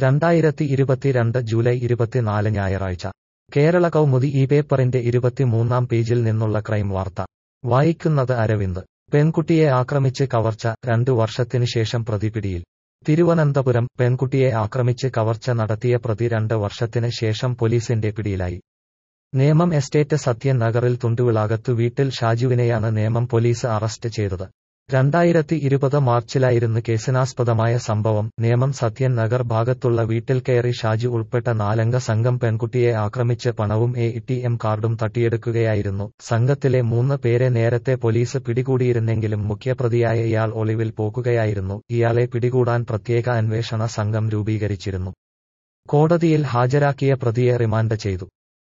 രണ്ടായിരത്തി ഇരുപത്തിരണ്ട് ജൂലൈ ഇരുപത്തിനാല് ഞായറാഴ്ച കേരള കൗമുദി ഈ പേപ്പറിന്റെ ഇരുപത്തിമൂന്നാം പേജിൽ നിന്നുള്ള ക്രൈം വാർത്ത വായിക്കുന്നത് അരവിന്ദ് പെൺകുട്ടിയെ ആക്രമിച്ച് കവർച്ച രണ്ടു വർഷത്തിനു ശേഷം പ്രതി പിടിയിൽ തിരുവനന്തപുരം പെൺകുട്ടിയെ ആക്രമിച്ച് കവർച്ച നടത്തിയ പ്രതി രണ്ട് വർഷത്തിന് ശേഷം പോലീസിന്റെ പിടിയിലായി നേമം എസ്റ്റേറ്റ് സത്യൻ നഗറിൽ തുണ്ടുവിളാകത്തു വീട്ടിൽ ഷാജുവിനെയാണ് നേമം പോലീസ് അറസ്റ്റ് ചെയ്തത് രണ്ടായിരത്തി ഇരുപത് മാർച്ചിലായിരുന്നു കേസിനാസ്പദമായ സംഭവം നേമം സത്യൻ നഗർ ഭാഗത്തുള്ള വീട്ടിൽ കയറി ഷാജു ഉൾപ്പെട്ട നാലംഗ സംഘം പെൺകുട്ടിയെ ആക്രമിച്ച് പണവും എ ടി എം കാർഡും തട്ടിയെടുക്കുകയായിരുന്നു സംഘത്തിലെ മൂന്ന് പേരെ നേരത്തെ പോലീസ് പിടികൂടിയിരുന്നെങ്കിലും മുഖ്യപ്രതിയായ ഇയാൾ ഒളിവിൽ പോകുകയായിരുന്നു ഇയാളെ പിടികൂടാൻ പ്രത്യേക അന്വേഷണ സംഘം രൂപീകരിച്ചിരുന്നു കോടതിയിൽ ഹാജരാക്കിയ പ്രതിയെ റിമാൻഡ് ചെയ്തു